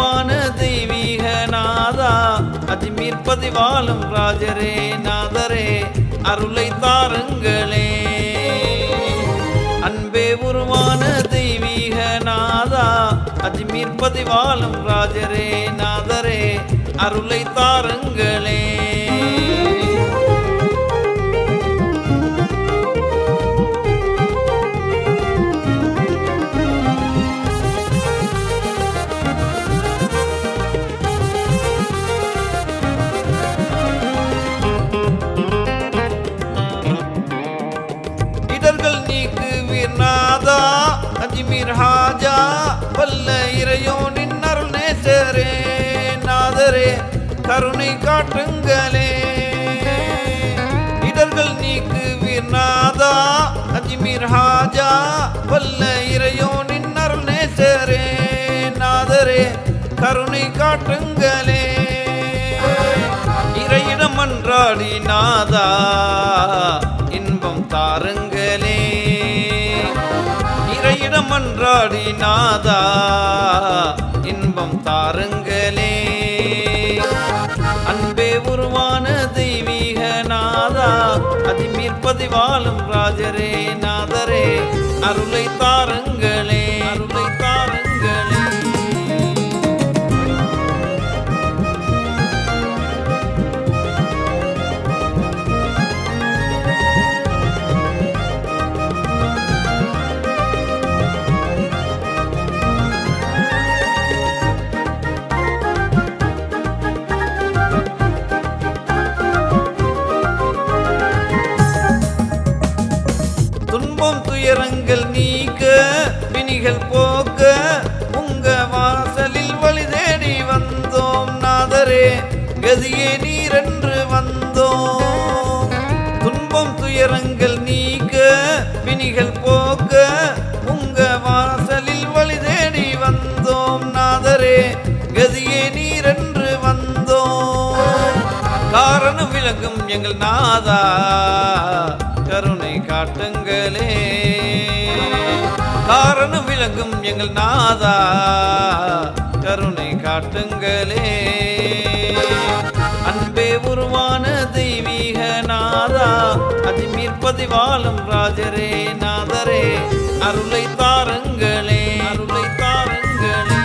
உருவான தெய்வீக நாதா அஜ்மீர் பதிவாலும் ராஜரே நாதரே அருளை தாருங்களே அன்பே உருவான தெய்வீக நாதா அஜ்மீர் பதிவாலும் ராஜரே நாதரே அருளை தாருங்களே இடர்கள் நீக்கு வீர்நாதா அஜ்மீர் ஹாஜா வல்ல இறையோனின் அருள் நேசரே நாதரே கருணை காட்டுங்களே இடர்கள் நீக்கு வீர்நாதா அஜ்மீர் ஹாஜா வல்ல இறையோனின் அருள் நேசரே நாதரே கருணை காட்டுங்களே இறையிடம் அன்றாடி நாதா இன்பம் தாருங்களே இறையிடம் அன்றாடி நாதா இன்பம் தாருங்களே அன்பே உருவான தெய்வீக நாதா அதிமீர் பதிவாலும் ராஜரே நாதரே அருளை தாருங்களே அருளை தாருங்களே துன்பம் துயரங்கள் நீக்க பிணிகள் போக்க உங்க வாசலில் வழி தேடி வந்தோம் நாதரே கதியே நீரென்று வந்தோம் துன்பம் துயரங்கள் நீக்க பிணிகள் போக்க உங்க வாசலில் வழி தேடி வந்தோம் நாதரே கதியே நீரென்று வந்தோம் காரணம் விளங்கும் எங்கள் நாதா கருணை காட்டுங்களே காரணம் விளங்கும் எங்கள் நாதா கருணை காட்டுங்களே அன்பே உருவான தெய்வீக நாதா அதிமீர் பதிவாலும் ராஜரே நாதரே அருளை தாருங்களே அருளை தாருங்களே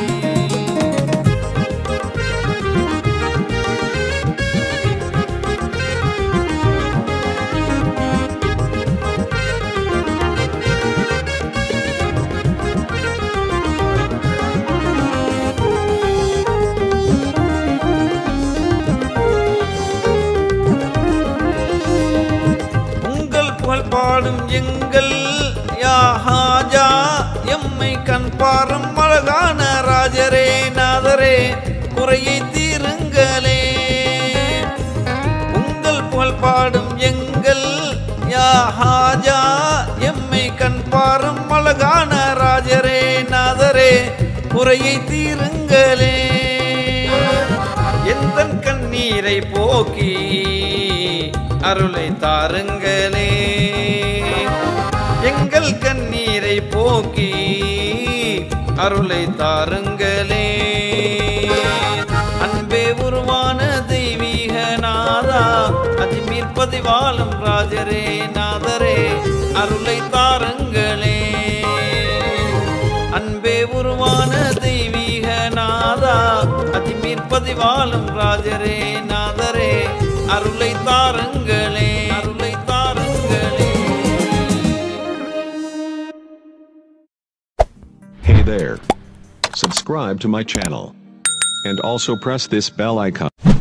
உங்கள் புகழ் பாடும் எங்கள் யா ஹாஜா எம்மை கண் பாரும் அழகான ராஜரே நாதரே குறையை தீருங்களே உங்கள் புகழ் பாடும் எங்கள் யா ஹாஜா எம்மை கண் பாரும் அழகான ராஜரே நாதரே குறையை தீருங்களே எந்த கண்ணீரை போக்கி அருளை தாருங்களே எங்கள் கண்ணீரை போக்கி அருளை தாருங்களே அன்பே உருவான தெய்வீக நாதா அதிமீர் பதிவாலும் ராஜரே நாதரே அருளை தாருங்களே அன்பே உருவான தெய்வீக நாதா அதிமீர் பதிவாலும் ராஜரே நாதரே அருளை தாருங்களே அருளை தாருங்களே Hey there. Subscribe to my channel. And also press this bell icon.